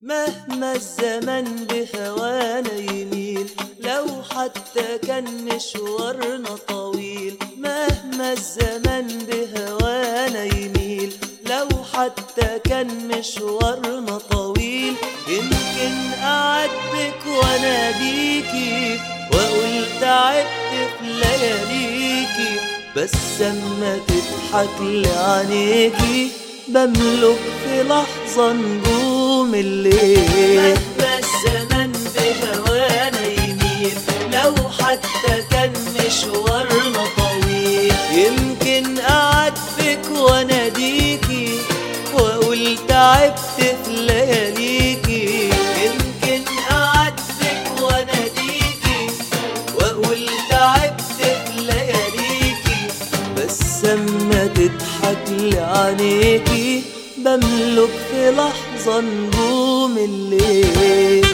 مهما الزمن بهوانا يميل لو حتى كان مشوارنا طويل مهما الزمن بهوانا يميل لو حتى كان مشوارنا طويل يمكن أعاتبك وأناديكي وأقول تعبت في لياليكي بس أما تضحك لعينيكي بملك في لحظة نجوم الليل مهما الزمن بهوانا يميل لو حتى كان مشوارنا طويل يمكن أعاتبك وأناديكي وأقول تعبت في لياليكي يمكن أعاتبك وأناديكي وأقول تعبت في لياليكي بس أما تضحك لعينيكي بملك في لحظة نجوم الليل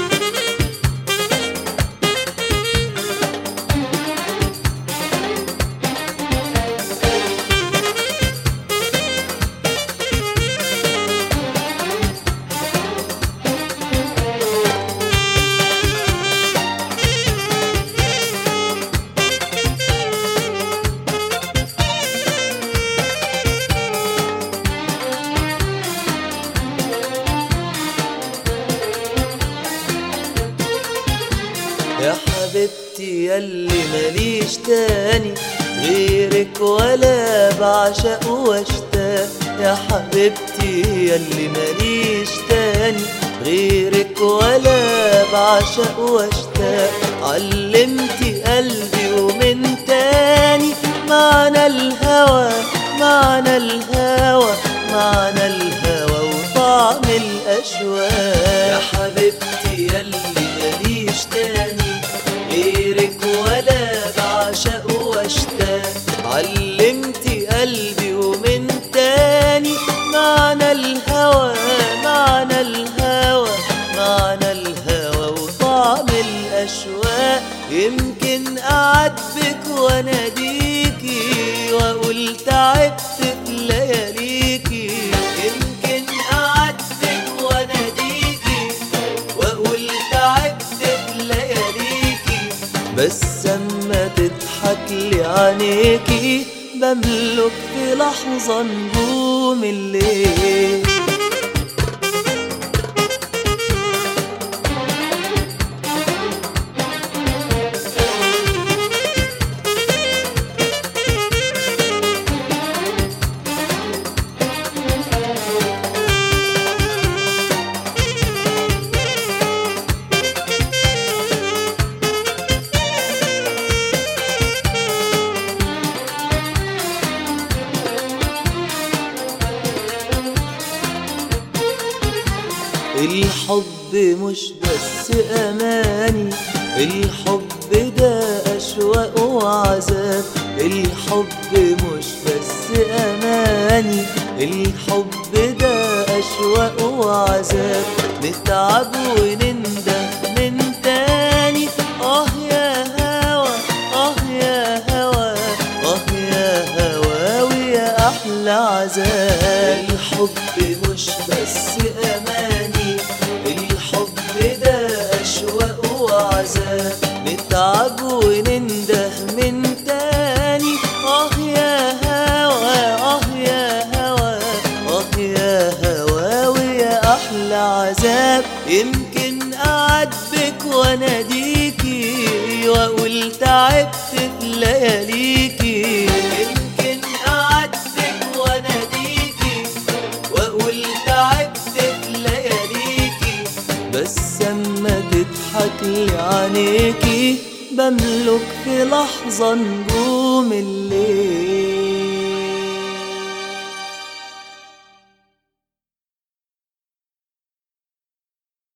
يا حبيبتي ياللي ماليش تاني غيرك ولا بعشق واشتاق يا حبيبتي ياللي ماليش تاني غيرك ولا بعشق واشتاق علمتي قلبي ومن تاني معنى الهوى معنى الهوى معنى الهوى وطعم الأشواق يا حبيبتي ياللي ماليش تاني غيرك ولا بعشق واشتاق علمتي قلبي ومن تاني معنى الهوى معنى الهوى معنى الهوى وطعم الأشواق يمكن أعاتبك وأناديكي وأقول تعبت في لياليكي يمكن أعاتبك وأناديكي وأقول تعبت في لياليكي بس أما تضحك لي عينيكي بملك في لحظة نجوم الليل الحب مش بس أماني الحب ده أشواق وعذاب الحب مش بس أماني الحب ده أشواق وعذاب نتعب وننده من تاني آه يا هوا آه يا هوا آه يا هوا ويا أحلى عذاب الحب مش بس أماني الحب ده أشواق وعذاب نتعب وننده من تاني آه يا هوا آه يا هوا آه يا هوا ويا أحلى عذاب يمكن أعاتبك وأناديكي وأقول تعبت في لياليكي يمكن أعاتبك وأناديكي وأقول تعبت في لياليكي بس أما تضحك لي عينيكي بملك في لحظة نجوم الليل